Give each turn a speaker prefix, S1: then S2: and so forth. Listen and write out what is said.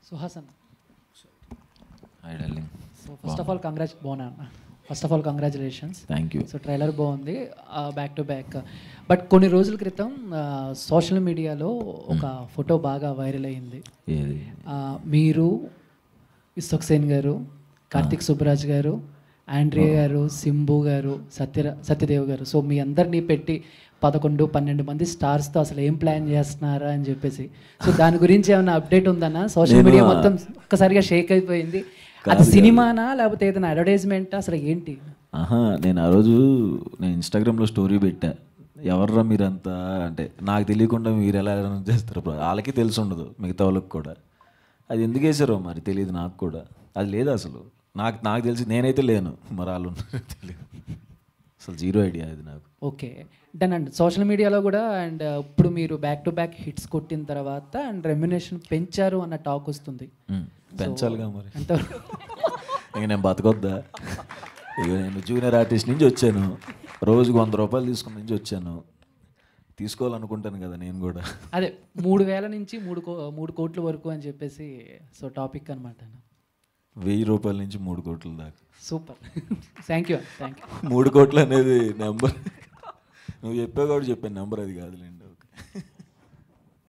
S1: సుహాసన్
S2: hi darling
S1: so first of all congrats బాగున్నా first of all congratulations
S2: thank you
S1: so trailer బాగుంది back to back but కొన్ని రోజుల క్రితం social మీడియాలో ఒక ఫోటో బాగా వైరల్ అయింది
S2: ఏది
S1: ఆ, మీరు ఇస్సక్ సేన్ గారు కార్తిక్ సుబ్బరాజ్ గారు ఆండ్రియా గారు సింబు గారు సత్య సత్యదేవ్ గారు సో మీ అందరినీ పెట్టి పదకొండు పన్నెండు మంది స్టార్స్తో అసలు ఏం ప్లాన్ చేస్తున్నారా అని చెప్పేసి సో దాని గురించి ఏమైనా అప్డేట్ ఉందన్నా సోషల్ మీడియా మొత్తం ఒక్కసారిగా షేక్ అయిపోయింది అది సినిమానా లేకపోతే ఏదైనా అడ్వర్టైజ్మెంట్ అసలు ఏంటి
S2: ఆహా నేను ఆ రోజు నేను ఇన్స్టాగ్రామ్లో స్టోరీ పెట్టా ఎవర్రా మీరంతా అంటే నాకు తెలియకుండా మీరు ఎలా ఎలా చేస్తారు బ్రో? వాళ్ళకి తెలిసి ఉండదు మిగతా వాళ్ళకి కూడా అది ఎందుకు వేసారో మరి తెలియదు నాకు కూడా అది లేదు అసలు నాకు నాకు తెలిసి నేనైతే లేను మరి వాళ్ళు ఉన్నారో తెలియదు అసలు జీరో ఐడియా అది నాకు
S1: ఓకే డన్ అండ్ సోషల్ మీడియాలో కూడా అండ్ ఇప్పుడు మీరు బ్యాక్ టు బ్యాక్ హిట్స్ కొట్టిన తర్వాత అండ్ రెమ్యునేషన్ పెంచారు అన్న టాక్ వస్తుంది
S2: ఉమ్, పెంచాలిగా మరి
S1: ఎంత
S2: ఇంక నేను బతకొద్దా ఇక నేను జూనియర్ ఆర్టిస్ట్ నుంచి వచ్చాను రోజుకు వంద రూపాయలు తీసుకుని నుంచి వచ్చాను తీసుకోవాలనుకుంటాను కదా నేను కూడా
S1: అదే మూడు వేల నుంచి మూడు కో మూడు కోట్ల వరకు అని చెప్పేసి సో టాపిక్ అనమాట
S2: వెయ్యి రూపాయల నుంచి మూడు కోట్ల దాకా
S1: super thank you thank you
S2: మూడు కోట్లు అనేది నెంబర్ నువ్వు చెప్పావు కాబట్టి చెప్పాను నెంబర్ అది కాదులేండి